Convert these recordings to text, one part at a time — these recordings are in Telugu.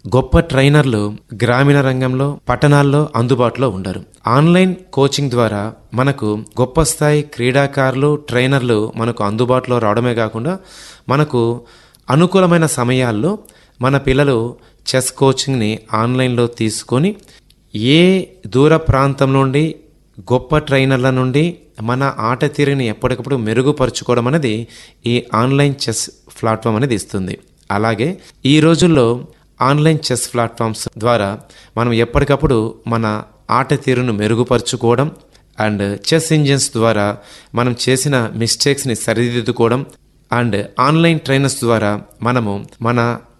గొప్ప ట్రైనర్లు గ్రామీణ రంగంలో పట్టణాల్లో అందుబాటులో ఉండరు ఆన్లైన్ కోచింగ్ ద్వారా మనకు గొప్ప స్థాయి క్రీడాకారులు ట్రైనర్లు మనకు అందుబాటులో రావడమే కాకుండా మనకు అనుకూలమైన సమయాల్లో మన పిల్లలు చెస్ కోచింగ్ని ఆన్లైన్లో తీసుకొని ఏ దూర ప్రాంతం నుండి గొప్ప ట్రైనర్ల నుండి మన ఆట తీరుని ఎప్పటికప్పుడు మెరుగుపరుచుకోవడం అనేది ఈ ఆన్లైన్ చెస్ ప్లాట్ఫామ్ అనేది ఇస్తుంది అలాగే ఈ రోజుల్లో ఆన్లైన్ చెస్ ప్లాట్ఫామ్స్ ద్వారా మనం ఎప్పటికప్పుడు మన ఆట తీరును మెరుగుపరుచుకోవడం అండ్ చెస్ ఇంజిన్స్ ద్వారా మనం చేసిన మిస్టేక్స్ని సరిదిద్దుకోవడం అండ్ ఆన్లైన్ ట్రైనర్స్ ద్వారా మనము మన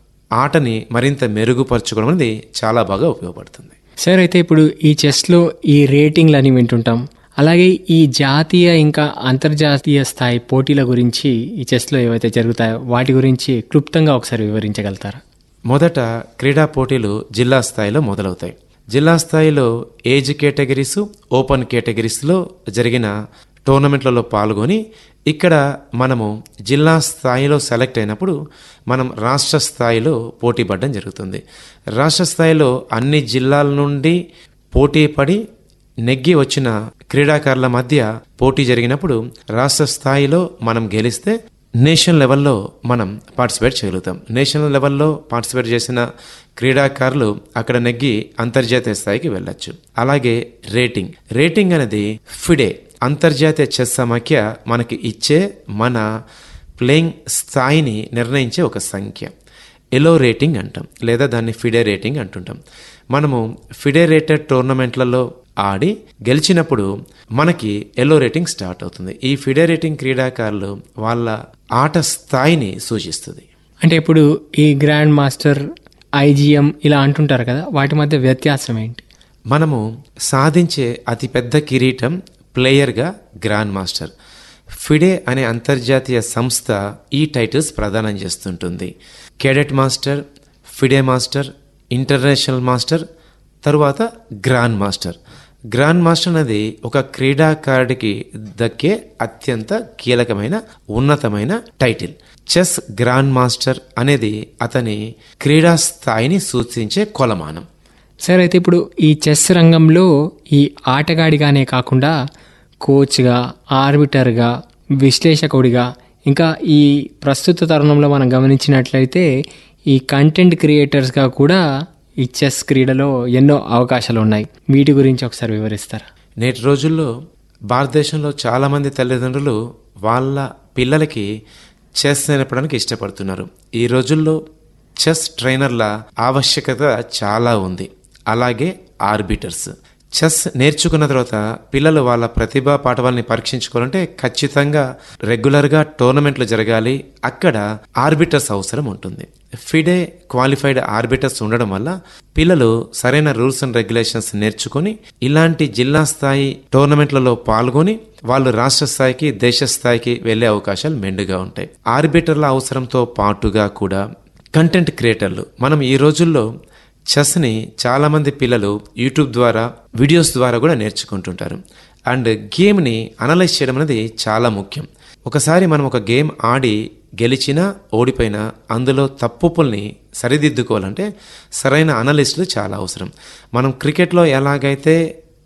ఆటని మరింత మెరుగుపరుచుకోవడం అనేది చాలా బాగా ఉపయోగపడుతుంది సార్ అయితే ఇప్పుడు ఈ చెస్లో ఈ రేటింగ్లు అని వింటుంటాం అలాగే ఈ జాతీయ ఇంకా అంతర్జాతీయ స్థాయి పోటీల గురించి ఈ చెస్లో ఏవైతే జరుగుతాయో వాటి గురించి క్లుప్తంగా ఒకసారి వివరించగలుగుతారా మొదట క్రీడా పోటీలు జిల్లా స్థాయిలో మొదలవుతాయి జిల్లా స్థాయిలో ఏజ్ కేటగిరీస్ ఓపెన్ కేటగిరీస్లో జరిగిన టోర్నమెంట్లలో పాల్గొని ఇక్కడ మనము జిల్లా స్థాయిలో సెలెక్ట్ అయినప్పుడు మనం రాష్ట్ర స్థాయిలో పోటీ పడడం జరుగుతుంది రాష్ట్ర స్థాయిలో అన్ని జిల్లాల నుండి పోటీ పడి నెగ్గి వచ్చిన క్రీడాకారుల మధ్య పోటీ జరిగినప్పుడు రాష్ట్ర స్థాయిలో మనం గెలిస్తే నేషనల్ లెవెల్లో మనం పార్టిసిపేట్ చేయగలుగుతాం నేషనల్ లెవెల్లో పార్టిసిపేట్ చేసిన క్రీడాకారులు అక్కడ నెగ్గి అంతర్జాతీయ స్థాయికి వెళ్ళొచ్చు అలాగే రేటింగ్ రేటింగ్ అనేది ఫిడే అంతర్జాతీయ చెస్ సమాఖ్య మనకి ఇచ్చే మన ప్లేయింగ్ స్థాయిని నిర్ణయించే ఒక సంఖ్య ఎలో రేటింగ్ అంటాం లేదా దాన్ని ఫిడే రేటింగ్ అంటుంటాం మనము ఫిడే రేటెడ్ టోర్నమెంట్లలో ఆడి గెలిచినప్పుడు మనకి ఎల్లో రేటింగ్ స్టార్ట్ అవుతుంది ఈ ఫిడే రేటింగ్ క్రీడాకారులు వాళ్ళ ఆట స్థాయిని సూచిస్తుంది అంటే ఇప్పుడు ఈ గ్రాండ్ మాస్టర్ ఐజిఎం ఇలా అంటుంటారు కదా వాటి మధ్య వ్యత్యాసం ఏంటి మనము సాధించే అతిపెద్ద కిరీటం ప్లేయర్గా గ్రాండ్ మాస్టర్ ఫిడే అనే అంతర్జాతీయ సంస్థ ఈ టైటిల్స్ ప్రదానం చేస్తుంటుంది cadet master FIDE master international master తరువాత గ్రాండ్ మాస్టర్ గ్రాండ్ మాస్టర్ అనేది ఒక క్రీడాకారుడికి దక్కే అత్యంత కీలకమైన ఉన్నతమైన టైటిల్ చెస్ గ్రాండ్ మాస్టర్ అనేది అతని క్రీడా స్థాయిని సూచించే కొలమానం సార్ అయితే ఇప్పుడు ఈ చెస్ రంగంలో ఈ ఆటగాడిగానే కాకుండా కోచ్గా ఆర్బిటర్గా విశ్లేషకుడిగా ఇంకా ఈ ప్రస్తుత తరుణంలో మనం గమనించినట్లయితే ఈ కంటెంట్ క్రియేటర్స్గా కూడా ఈ చెస్ క్రీడలో ఎన్నో అవకాశాలు ఉన్నాయి వీటి గురించి ఒకసారి వివరిస్తారా నేటి రోజుల్లో భారతదేశంలో చాలామంది తల్లిదండ్రులు వాళ్ళ పిల్లలకి చెస్ నేర్పడానికి ఇష్టపడుతున్నారు ఈ రోజుల్లో చెస్ ట్రైనర్ల ఆవశ్యకత చాలా ఉంది అలాగే ఆర్బిటర్స్ చెస్ నేర్చుకున్న తర్వాత పిల్లలు వాళ్ళ ప్రతిభా పాఠవాల్ని పరీక్షించుకోవాలంటే ఖచ్చితంగా రెగ్యులర్గా టోర్నమెంట్లు జరగాలి అక్కడ ఆర్బిటర్స్ అవసరం ఉంటుంది ఫిడే క్వాలిఫైడ్ ఆర్బిటర్స్ ఉండడం వల్ల పిల్లలు సరైన రూల్స్ అండ్ రెగ్యులేషన్స్ నేర్చుకొని ఇలాంటి జిల్లా స్థాయి టోర్నమెంట్లలో పాల్గొని వాళ్ళు రాష్ట్ర స్థాయికి దేశ స్థాయికి వెళ్లే అవకాశాలు మెండుగా ఉంటాయి ఆర్బిటర్ల అవసరంతో పాటుగా కూడా కంటెంట్ క్రియేటర్లు మనం ఈ రోజుల్లో చెస్ని చాలామంది పిల్లలు యూట్యూబ్ ద్వారా వీడియోస్ ద్వారా కూడా నేర్చుకుంటుంటారు అండ్ గేమ్ని అనలైజ్ చేయడం అనేది చాలా ముఖ్యం ఒకసారి మనం ఒక గేమ్ ఆడి గెలిచినా ఓడిపోయినా అందులో తప్పుల్ని సరిదిద్దుకోవాలంటే సరైన అనలిస్టులు చాలా అవసరం మనం క్రికెట్లో ఎలాగైతే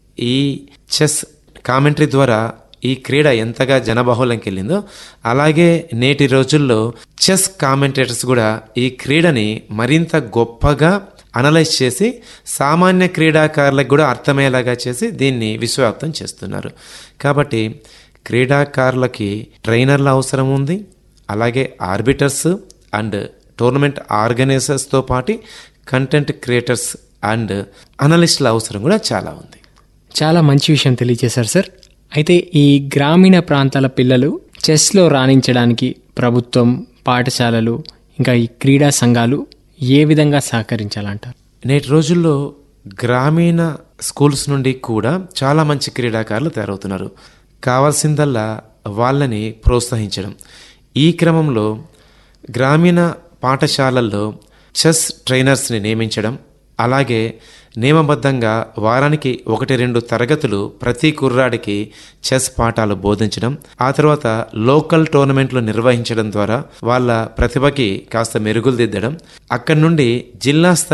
ఈ చెస్ కామెంటరీ ద్వారా ఈ క్రీడ ఎంతగా జనబహుళంకి వెళ్ళిందో అలాగే నేటి రోజుల్లో చెస్ కామెంటేటర్స్ కూడా ఈ క్రీడని మరింత గొప్పగా అనలైజ్ చేసి సామాన్య క్రీడాకారులకు కూడా అర్థమయ్యేలాగా చేసి దీన్ని విశ్వవ్యాప్తం చేస్తున్నారు కాబట్టి క్రీడాకారులకి ట్రైనర్ల అవసరం ఉంది అలాగే ఆర్బిటర్స్ అండ్ టోర్నమెంట్ ఆర్గనైజర్స్తో పాటు కంటెంట్ క్రియేటర్స్ అండ్ అనలిస్టుల అవసరం కూడా చాలా ఉంది చాలా మంచి విషయం తెలియజేశారు సార్ అయితే ఈ గ్రామీణ ప్రాంతాల పిల్లలు చెస్లో రాణించడానికి ప్రభుత్వం పాఠశాలలు ఇంకా ఈ క్రీడా సంఘాలు ఏ విధంగా సహకరించాలంటారు నేటి రోజుల్లో గ్రామీణ స్కూల్స్ నుండి కూడా చాలా మంచి క్రీడాకారులు తయారవుతున్నారు కావాల్సిందల్లా వాళ్ళని ప్రోత్సహించడం ఈ క్రమంలో గ్రామీణ పాఠశాలల్లో చెస్ ట్రైనర్స్ని నియమించడం అలాగే నియమబద్ధంగా వారానికి ఒకటి రెండు తరగతులు ప్రతి కుర్రాడికి చెస్ పాఠాలు బోధించడం ఆ తర్వాత లోకల్ టోర్నమెంట్లు నిర్వహించడం ద్వారా వాళ్ళ ప్రతిభకి కాస్త మెరుగులు దిద్దడం అక్కడి నుండి జిల్లా స్థాయి